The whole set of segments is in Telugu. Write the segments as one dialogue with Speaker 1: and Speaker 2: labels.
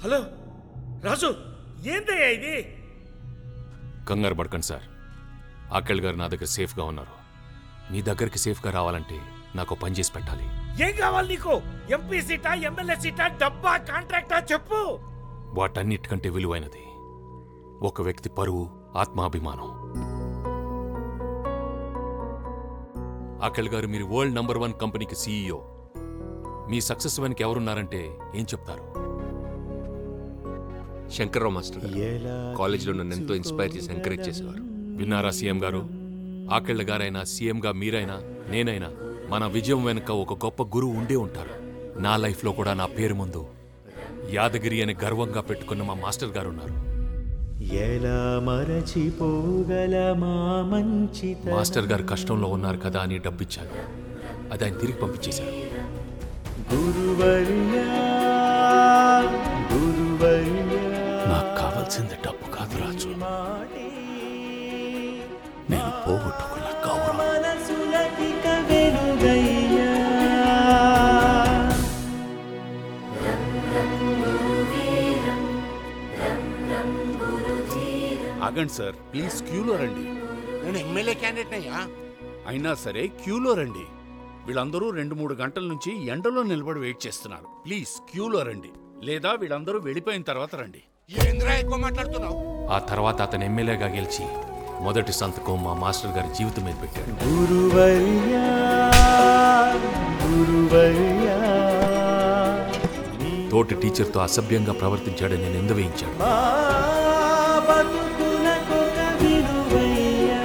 Speaker 1: హలో రాజు ఏందయ్యా ఇది
Speaker 2: కంగారు పడకండి సార్ ఆకల్ గారు నా దగ్గర సేఫ్గా ఉన్నారు మీ దగ్గరికి సేఫ్గా రావాలంటే నాకు పని చేసి పెట్టాలి
Speaker 1: ఏం కావాలి నీకు ఎంపీ సీటా ఎమ్మెల్యే సీటా డబ్బా కాంట్రాక్టా చెప్పు
Speaker 2: వాటన్నిటికంటే విలువైనది ఒక వ్యక్తి పరువు ఆత్మాభిమానం అఖిల్ గారు మీరు వరల్డ్ నంబర్ వన్ కంపెనీకి సీఈఓ మీ సక్సెస్ వెనక ఎవరున్నారంటే ఏం చెప్తారు
Speaker 3: శంకర్రావు మాస్టర్ గారు కాలేజీలో నన్ను ఎంతో ఇన్స్పైర్ చేసి ఎంకరేజ్ చేసేవారు
Speaker 2: విన్నారా సీఎం గారు ఆకెళ్ళ గారైనా సీఎంగా మీరైనా నేనైనా మన విజయం వెనుక ఒక గొప్ప గురువు ఉండే ఉంటారు నా లైఫ్లో కూడా నా పేరు ముందు యాదగిరి అని గర్వంగా పెట్టుకున్న మా మాస్టర్ గారు ఉన్నారు
Speaker 4: ఎలా మరచిపోగల మా మంచిత
Speaker 2: మాస్టర్ గారు కష్టంలో ఉన్నారు కదా అని డబ్బిచ్చాను అది ఆయన తిరిగి పంపించేశారు
Speaker 4: గురువర్యా గురువర్యా
Speaker 2: నాకు కావాల్సింది డబ్బు కాదు రాజు
Speaker 4: మాటే
Speaker 2: నేను పోగొట్టుకున్న గౌరవం
Speaker 4: మనసులటిక వెలుగయ్యా
Speaker 5: ఆగండి సార్ ప్లీజ్ క్యూలో రండి
Speaker 6: నేను ఎమ్మెల్యే క్యాండిడేట్ అయ్యా
Speaker 5: అయినా సరే క్యూలో రండి వీళ్ళందరూ రెండు మూడు గంటల నుంచి ఎండలో నిలబడి వెయిట్ చేస్తున్నారు ప్లీజ్ క్యూలో రండి లేదా వీళ్ళందరూ వెళ్ళిపోయిన తర్వాత రండి
Speaker 6: ఏంద్రా ఎక్కువ మాట్లాడుతున్నావు
Speaker 2: ఆ తర్వాత అతను ఎమ్మెల్యేగా గెలిచి మొదటి సంతకం మా మాస్టర్ గారి జీవితం మీద పెట్టాడు
Speaker 4: గురువర్యా గురువర్యా
Speaker 2: తోటి టీచర్తో అసభ్యంగా ప్రవర్తించాడని నింద వేయించాడు
Speaker 4: మా బతుకులకొక విలువయ్యా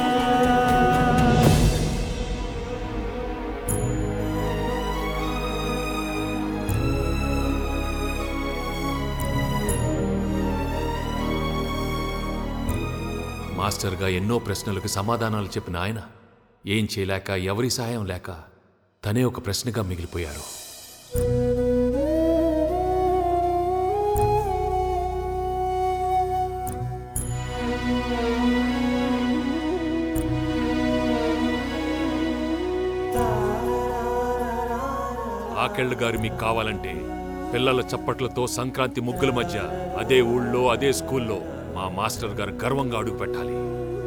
Speaker 2: మాస్టర్గా ఎన్నో ప్రశ్నలకు సమాధానాలు చెప్పిన ఆయన ఏం చేయలేక ఎవరి సాయం లేక తనే ఒక ప్రశ్నగా మిగిలిపోయారు ఆకెళ్ళు గారు మీకు కావాలంటే పిల్లల చప్పట్లతో సంక్రాంతి ముగ్గుల మధ్య అదే ఊళ్ళో అదే స్కూల్లో మా మాస్టర్ గారు గర్వంగా అడుగు పెట్టాలి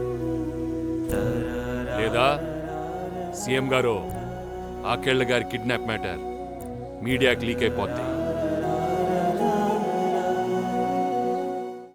Speaker 2: లేదా సీఎం గారు ఆకేళ్ల గారి కిడ్నాప్ మ్యాటర్ మీడియాకి లీక్ అయిపోద్ది